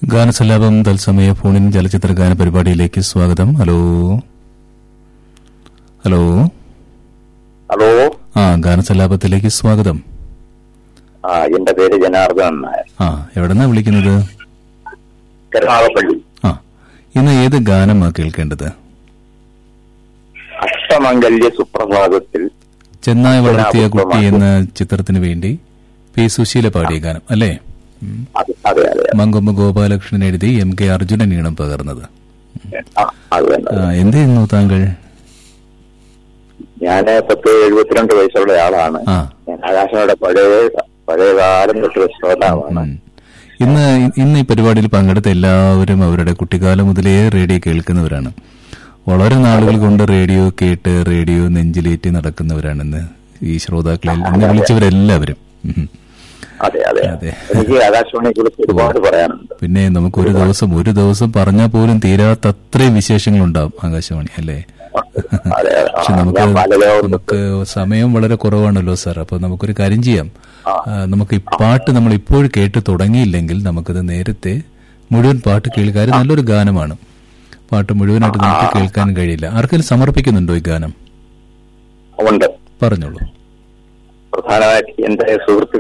ഗാനസല്ലാപം തത്സമയ ഫോണിൻ ചലച്ചിത്ര ഗാന പരിപാടിയിലേക്ക് സ്വാഗതം ഹലോ ഹലോ ഹലോ ആ ഗാനസല്ലാപത്തിലേക്ക് സ്വാഗതം ആ എന്റെ പേര് ജനാർദ്ദനൻ നായർ ആ എവിടെന്നാ വിളിക്കുന്നത് കരുനാഗപ്പള്ളി ആ ഇന്ന് ഏത് ഗാനമാ കേൾക്കേണ്ടത് അഷ്ടമംഗല്യ സുപ്രഭാതത്തിൽ ചെന്നായ വളർത്തിയ കുട്ടി എന്ന ചിത്രത്തിന് വേണ്ടി പി സുശീല പാടിയ ഗാനം അല്ലേ ഉം. അത് അതെ അതെ മങ്കൊമ്പ് ഗോപാലകൃഷ്ണൻ എഴുതി എം കെ അർജുനൻ ഈണം പകർന്നത് ആ, അത് തന്നെ ആ, എന്ത് ചെയ്യുന്നു താങ്കൾ ഞാന് പത്ത് എഴുപത്തിരണ്ട് വയസ്സുള്ള ആളാണ് ആ ഞാൻ ആകാശയുടെ പഴയ പഴയ കാലം തൊട്ട് ശ്രോതാവാണ് ഉം. ഇന്ന് ഇന്ന് ഈ പരിപാടിയിൽ പങ്കെടുത്ത എല്ലാവരും അവരുടെ കുട്ടിക്കാലം മുതലേ റേഡിയോ കേൾക്കുന്നവരാണ് വളരെ നാളുകൾ കൊണ്ട് റേഡിയോ കേട്ട് റേഡിയോ നെഞ്ചിലേറ്റി നടക്കുന്നവരാണ് ഇന്ന് ഈ ശ്രോതാക്കളിൽ ഇന്ന് വിളിച്ചവരെല്ലാവരും ഉം. അതെ അതെ അതെ. എനിക്ക് ആകാശവാണിയെ കുറിച്ച് ഒരുപാട് പറയാനുണ്ട് പിന്നെ നമുക്ക് ഒരു ദിവസം ഒരു ദിവസം പറഞ്ഞാൽ പോലും തീരാത്ത അത്രയും വിശേഷങ്ങളുണ്ടാവും ആകാശവാണി അല്ലേ അതെ അതെ. ആ, പക്ഷെ നമുക്ക് ഞാൻ ബാലലോകം നമുക്ക് സമയം വളരെ കുറവാണല്ലോ സാർ അപ്പൊ നമുക്കൊരു കാര്യം ചെയ്യാം ആ, നമുക്ക് ഈ പാട്ട് നമ്മൾ ഇപ്പോൾ കേട്ട് തുടങ്ങിയില്ലെങ്കിൽ നമുക്കത് നേരത്തെ മുഴുവൻ പാട്ട് കേൾക്കാൻ നല്ലൊരു ഗാനമാണ് പാട്ട് മുഴുവനായിട്ട് നമുക്ക് കേൾക്കാൻ കഴിയില്ല ആർക്കെങ്കിലും സമർപ്പിക്കുന്നുണ്ടോ ഈ ഗാനം ഉണ്ട് പറഞ്ഞോളൂ പ്രധാനമായിട്ട് എന്റെ സുഹൃത്ത്